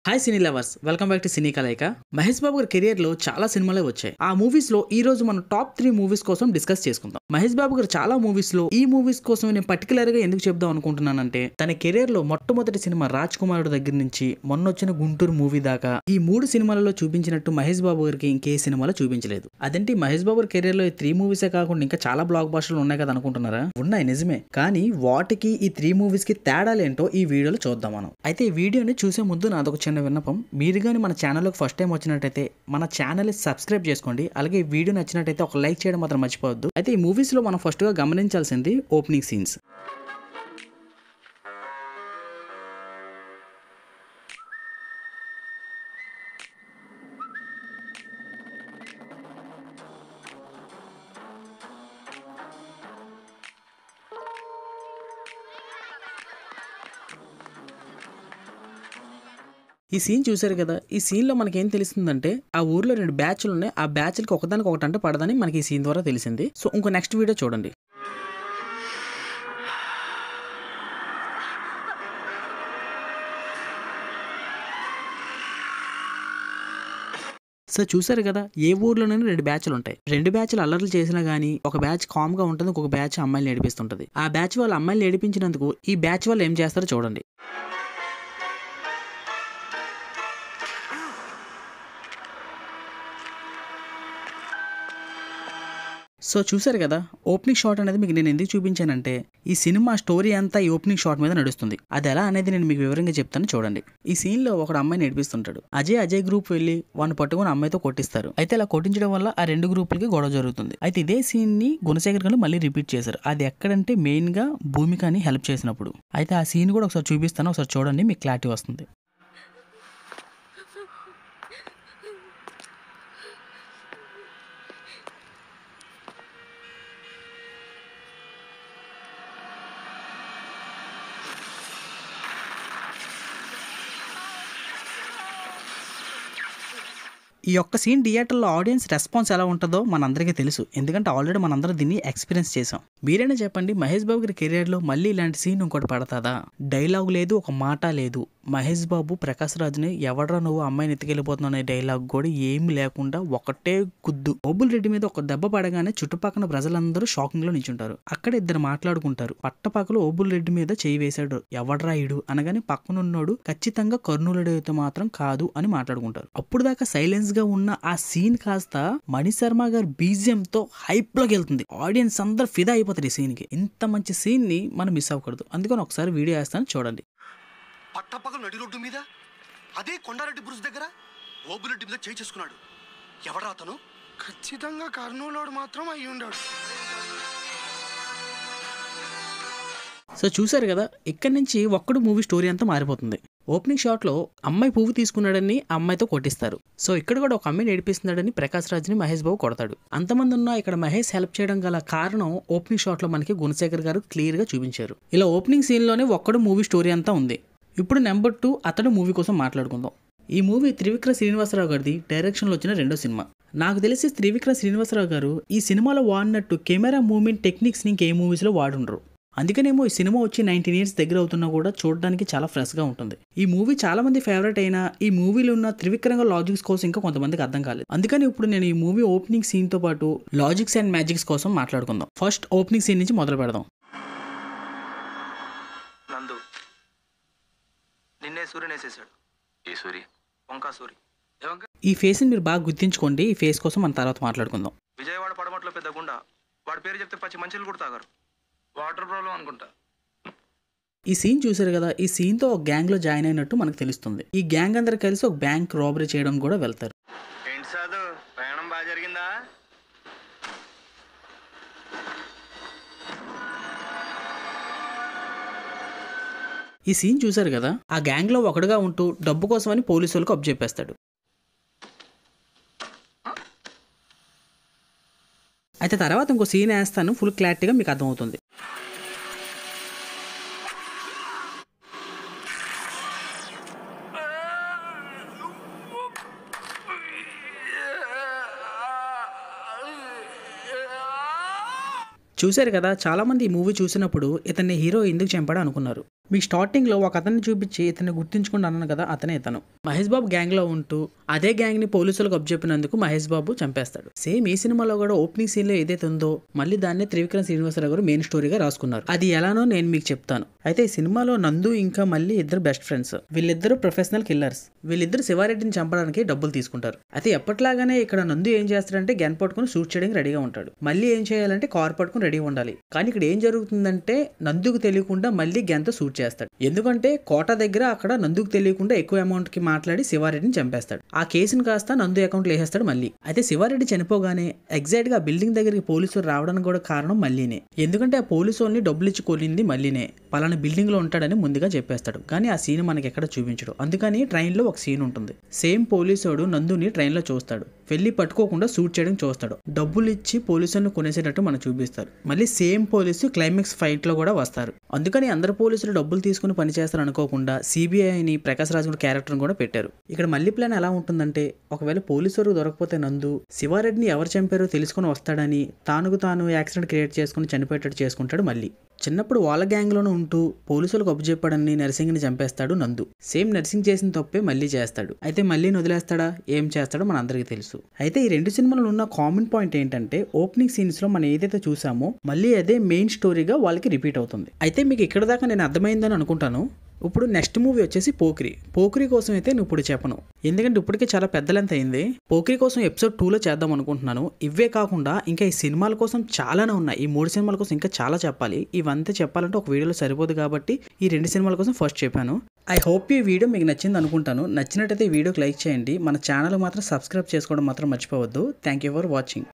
hi cine lovers welcome back to cine కలయిక మహేష్ బాబు గారి career లో చాలా సినిమాలే వచ్చాయి ఆ మూవీస్ లో ఈ రోజు మనం టాప్ త్రీ మూవీస్ కోసం డిస్కస్ చేసుకుందాం మహేష్ బాబు గారు చాలా మూవీస్ లో ఈ మూవీస్ కోసం నేను పర్టికులర్ గా ఎందుకు చెప్దాం అనుకుంటున్నానంటే తన కెరియర్ లో మొట్టమొదటి సినిమా రాజ్ కుమారుడు దగ్గర నుంచి మొన్న వచ్చిన గుంటూరు మూవీ దాకా ఈ మూడు సినిమాలలో చూపించినట్టు మహేష్ బాబు గారికి ఇంకే సినిమాలో చూపించలేదు అదేంటి మహేష్ బాబు గారి కెరియర్ లో ఈ త్రీ మూవీసే కాకుండా ఇంకా చాలా బ్లాక్ బాస్టర్లు ఉన్నాయి కదా అనుకుంటున్నారా ఉన్నాయి నిజమే కానీ వాటికి ఈ త్రీ మూవీస్ కి తేడాలేంటో ఈ వీడియోలో చూద్దాం మనం అయితే ఈ వీడియోని చూసే ముందు నాదొక చిన్న విన్నపం మీరు కానీ మన ఛానల్లోకి ఫస్ట్ టైం వచ్చినట్టయితే మన ఛానల్ సబ్స్క్రైబ్ చేసుకోండి అలాగే ఈ వీడియో నచ్చినట్టయితే ఒక లైక్ చేయడం మాత్రం మర్చిపోవద్దు అయితే ఈ మూవీస్ లో మనం ఫస్ట్ గా గమనించాల్సింది ఓపెనింగ్ సీన్స్ ఈ సీన్ చూశారు కదా ఈ సీన్ లో మనకి ఏం తెలుస్తుందంటే ఆ ఊర్లో రెండు బ్యాచ్లు ఉన్నాయి ఆ బ్యాచ్లకి ఒకదానికి ఒకటి అంటే పడదని మనకి ఈ సీన్ ద్వారా తెలిసింది సో ఇంకో నెక్స్ట్ వీడియో చూడండి సో చూసారు కదా ఏ ఊర్లోనైనా రెండు బ్యాచ్లు ఉంటాయి రెండు బ్యాచ్లు అల్లర్లు చేసినా గానీ ఒక బ్యాచ్ కామ్ గా ఉంటుంది ఒక బ్యాచ్ అమ్మాయిలు ఏడిపిస్తుంటది ఆ బ్యాచ్ వాళ్ళు అమ్మాయిలు ఏడిపించినందుకు ఈ బ్యాచ్ వాళ్ళు ఏం చేస్తారో చూడండి సో చూసారు కదా ఓపెనింగ్ షాట్ అనేది మీకు నేను ఎందుకు చూపించానంటే ఈ సినిమా స్టోరీ అంతా ఈ ఓపెనింగ్ షాట్ మీద నడుస్తుంది అది ఎలా అనేది నేను మీకు వివరంగా చెప్తాను చూడండి ఈ సీన్ లో ఒక అమ్మాయిని నడిపిస్తుంటాడు అజయ్ అజయ్ గ్రూప్ వెళ్ళి వాడిని పట్టుకుని అమ్మాయితో కొట్టిస్తారు అయితే అలా కొట్టించడం వల్ల ఆ రెండు గ్రూపులకి గొడవ జరుగుతుంది అయితే ఇదే సీన్ ని గుణశేఖర్ గారు మళ్ళీ రిపీట్ చేశారు అది ఎక్కడంటే మెయిన్ గా భూమికని హెల్ప్ చేసినప్పుడు అయితే ఆ సీన్ కూడా ఒకసారి చూపిస్తాను ఒకసారి చూడండి మీకు క్లారిటీ వస్తుంది ఈ యొక్క సీన్ థియేటర్లో ఆడియన్స్ రెస్పాన్స్ ఎలా ఉంటుందో మనందరికీ తెలుసు ఎందుకంటే ఆల్రెడీ మనందరం దీన్ని ఎక్స్పీరియన్స్ చేసాం మీరైనా చెప్పండి మహేష్ బాబు గారి కెరియర్లో మళ్ళీ ఇలాంటి సీన్ ఇంకోటి పడతాదా డైలాగ్ లేదు ఒక మాట లేదు మహేష్ బాబు ప్రకాష్ రాజుని ఎవడరా నువ్వు అమ్మాయిని ఎత్తుకెళ్ళిపోతున్నావు అనే డైలాగ్ కూడా ఏమి లేకుండా ఒకటే గుద్దు ఓబుల్ రెడ్డి మీద ఒక దెబ్బ పడగానే చుట్టుపక్కల ప్రజలందరూ షాకింగ్ లో నించుంటారు అక్కడ ఇద్దరు మాట్లాడుకుంటారు పట్టపక్కల ఓబుల్ రెడ్డి మీద చేయి వేశాడు ఎవడరా ఇడు అనగానే పక్కనున్నోడు ఖచ్చితంగా కర్నూలుడు అయితే మాత్రం కాదు అని మాట్లాడుకుంటారు అప్పుడు దాకా సైలెన్స్ గా ఉన్న ఆ సీన్ కాస్త మణిశర్మ గారి బీజియం తో హైప్ లోకి వెళ్తుంది ఆడియన్స్ అందరు ఫిదా అయిపోతారు ఈ సీన్ కి ఇంత మంచి సీన్ ని మనం మిస్ అవ్వకూడదు అందుకని ఒకసారి వీడియో వేస్తాను చూడండి పట్టపగలు నడి రోడ్డు మీద అదే కొండారెడ్డి బ్రుజ్ దగ్గర ఓబురెడ్డి మీద చేయి చేసుకున్నాడు ఎవడా అతను ఖచ్చితంగా కర్నూలోడు మాత్రం అయి ఉండాడు సో చూసారు కదా ఇక్కడి నుంచి ఒక్కడు మూవీ స్టోరీ అంతా మారిపోతుంది ఓపెనింగ్ షాట్ లో అమ్మాయి పువ్వు తీసుకున్నాడని ఆ అమ్మాయితో కొట్టిస్తారు సో ఇక్కడ కూడా ఒక అమ్మాయిని ఏడిపిస్తున్నాడని ప్రకాష్ రాజ్ని మహేష్ బాబు కొడతాడు అంతమంది ఉన్నా ఇక్కడ మహేష్ హెల్ప్ చేయడం గల కారణం ఓపెనింగ్ షాట్ లో మనకి గుణశేఖర్ గారు క్లియర్ గా చూపించారు ఇలా ఓపెనింగ్ సీన్ లోనే ఒక్కడు మూవీ స్టోరీ అంతా ఉంది ఇప్పుడు నెంబర్ టూ అతడు మూవీ కోసం మాట్లాడుకుందాం ఈ మూవీ త్రివిక్ర శ్రీనివాసరావు గారిది డైరెక్షన్లో వచ్చిన రెండో సినిమా నాకు తెలిసి త్రివిక్ర శ్రీనివాసరావు గారు ఈ సినిమాలో వాడినట్టు కెమెరా మూమెంట్ టెక్నిక్స్ని ఇంకే మూవీస్లో వాడుండ్రు అందుకనేమో ఈ సినిమా వచ్చి నైన్టీన్ ఇయర్స్ దగ్గర అవుతున్నా కూడా చూడడానికి చాలా ఫ్రెష్గా ఉంటుంది ఈ మూవీ చాలా మంది ఫేవరెట్ అయినా ఈ మూవీలో ఉన్న త్రివిక్రంగా లాజిక్స్ కోసం ఇంకా కొంతమందికి అర్థం కాలేదు అందుకని ఇప్పుడు నేను ఈ మూవీ ఓపెనింగ్ సీన్ తో పాటు లాజిక్స్ అండ్ మ్యాజిక్స్ కోసం మాట్లాడుకుందాం ఫస్ట్ ఓపెనింగ్ సీన్ నుంచి మొదలు పెడదాం నందు నిన్నే సూర్యుని వేసేసాడు ఏ సూరి వంకా సూరి ఏవంక ఈ ఫేస్ని మీరు బాగా గుర్తించుకోండి ఈ ఫేస్ కోసం మన తర్వాత మాట్లాడుకుందాం విజయవాడ పడమట్లో పెద్ద గుండా వాడి పేరు చెప్తే పచ్చి మంచిలు కూడా తాగారు వాటర్ ప్రాబ్లం అనుకుంటా ఈ సీన్ చూసారు కదా ఈ సీన్ తో ఒక గ్యాంగ్ లో జాయిన్ అయినట్టు మనకు తెలుస్తుంది ఈ గ్యాంగ్ అందరు కలిసి ఒక బ్యాంక్ రాబరీ చేయడం కూడా వెళ్తారు ఏంటి సాదు ప్రయాణం బాగా జరిగిందా ఈ సీన్ చూసారు కదా ఆ గ్యాంగ్ లో ఒకడుగా ఉంటూ డబ్బు కోసమని పోలీసు వాళ్ళకి అప్ చెప్పేస్తాడు అయితే తర్వాత ఇంకో సీన్ వేస్తాను ఫుల్ క్లారిటీగా మీకు అర్థమవుతుంది చూశారు కదా చాలా మంది ఈ మూవీ చూసినప్పుడు ఇతన్ని హీరో ఎందుకు చంపాడు అనుకున్నారు మీకు స్టార్టింగ్ లో ఒక అతన్ని చూపించి ఇతన్ని గుర్తించుకోండి అన్నాను కదా అతనే ఇతను మహేష్ బాబు గ్యాంగ్ లో ఉంటూ అదే గ్యాంగ్ ని పోలీసులకు అప్పచెప్పినందుకు మహేష్ బాబు చంపేస్తాడు సేమ్ ఈ సినిమాలో కూడా ఓపెనింగ్ సీన్ లో ఏదైతే ఉందో మళ్ళీ దాన్ని త్రివిక్రమ్ శ్రీనివాసరావు గారు మెయిన్ స్టోరీగా రాసుకున్నారు అది ఎలానో నేను మీకు చెప్తాను అయితే ఈ సినిమాలో నందు ఇంకా మళ్ళీ ఇద్దరు బెస్ట్ ఫ్రెండ్స్ వీళ్ళిద్దరు ప్రొఫెషనల్ కిల్లర్స్ వీళ్ళిద్దరు శివారెడ్డిని చంపడానికి డబ్బులు తీసుకుంటారు అయితే ఎప్పటిలాగానే ఇక్కడ నందు ఏం చేస్తాడంటే గన్ పట్టుకుని షూట్ చేయడానికి రెడీగా ఉంటాడు మళ్ళీ ఏం చేయాలంటే కార్ పట్టుకుని రెడీ ఉండాలి కానీ ఇక్కడ ఏం జరుగుతుందంటే నందుకు తెలియకుండా మళ్ళీ గన్తో షూట్ చేస్తాడు ఎందుకంటే కోట దగ్గర అక్కడ నందుకు తెలియకుండా ఎక్కువ అమౌంట్ కి మాట్లాడి శివారెడ్డిని చంపేస్తాడు ఆ కేసును కాస్త నందు అకౌంట్లో వేసేస్తాడు మళ్ళీ అయితే శివారెడ్డి చనిపోగానే ఎగ్జాక్ట్ గా ఆ బిల్డింగ్ దగ్గరికి పోలీసులు రావడానికి కూడా కారణం మళ్ళీనే ఎందుకంటే ఆ పోలీసు వాళ్ళని డబ్బులు ఇచ్చి కొలింది మళ్ళీనే పలానా బిల్డింగ్ లో ఉంటాడని ముందుగా చెప్పేస్తాడు కానీ ఆ సీన్ మనకి ఎక్కడ చూపించడు అందుకని ట్రైన్ లో ఒక సీన్ ఉంటుంది సేమ్ పోలీసోడు నందుని ట్రైన్ లో చూస్తాడు వెళ్ళి పట్టుకోకుండా షూట్ చేయడం చూస్తాడు డబ్బులు ఇచ్చి పోలీసులను కొనేసేటట్టు మనం చూపిస్తారు మళ్ళీ సేమ్ పోలీసు క్లైమాక్స్ ఫైట్ లో కూడా వస్తారు అందుకని అందరు పోలీసులు డబ్బులు తీసుకుని పనిచేస్తారు అనుకోకుండా సిబిఐని ప్రకాశ్ రాజ్ క్యారెక్టర్ కూడా పెట్టారు ఇక్కడ మళ్ళీ ప్లాన్ ఎలా ఉంటుందంటే ఒకవేళ పోలీసు దొరకపోతే నందు శివారెడ్డిని ఎవరు చంపారో తెలుసుకొని వస్తాడని తానుకు తాను యాక్సిడెంట్ క్రియేట్ చేసుకుని చనిపోయేటట్టు చేసుకుంటాడు మళ్ళీ చిన్నప్పుడు వాళ్ళ గ్యాంగ్లోనే ఉంటూ పోలీసులకు అప్పచెప్పాడని నర్సింగ్ని చంపేస్తాడు నందు సేమ్ నర్సింగ్ చేసిన తప్పే మళ్ళీ చేస్తాడు అయితే మళ్ళీ వదిలేస్తాడా ఏం చేస్తాడో మన అందరికీ తెలుసు అయితే ఈ రెండు సినిమాలలో ఉన్న కామన్ పాయింట్ ఏంటంటే ఓపెనింగ్ సీన్స్ లో మనం ఏదైతే చూసామో మళ్ళీ అదే మెయిన్ స్టోరీగా వాళ్ళకి రిపీట్ అవుతుంది అయితే మీకు ఇక్కడ దాకా నేను అర్థమైందని అనుకుంటాను ఇప్పుడు నెక్స్ట్ మూవీ వచ్చేసి పోక్రి పోక్రి కోసం అయితే నేను ఇప్పుడు చెప్పను ఎందుకంటే ఇప్పటికే చాలా పెద్ద లెంత్ అయింది పోక్రి కోసం ఎపిసోడ్ టూలో చేద్దాం అనుకుంటున్నాను ఇవే కాకుండా ఇంకా ఈ సినిమాల కోసం చాలానే ఉన్నాయి ఈ మూడు సినిమాల కోసం ఇంకా చాలా చెప్పాలి ఇవంతా చెప్పాలంటే ఒక వీడియోలో సరిపోదు కాబట్టి ఈ రెండు సినిమాల కోసం ఫస్ట్ చెప్పాను ఐ హోప్ ఈ వీడియో మీకు నచ్చింది అనుకుంటాను నచ్చినట్టయితే ఈ వీడియోకి లైక్ చేయండి మన ఛానల్ మాత్రం సబ్స్క్రైబ్ చేసుకోవడం మాత్రం మర్చిపోవద్దు థ్యాంక్ యూ ఫర్ వాచింగ్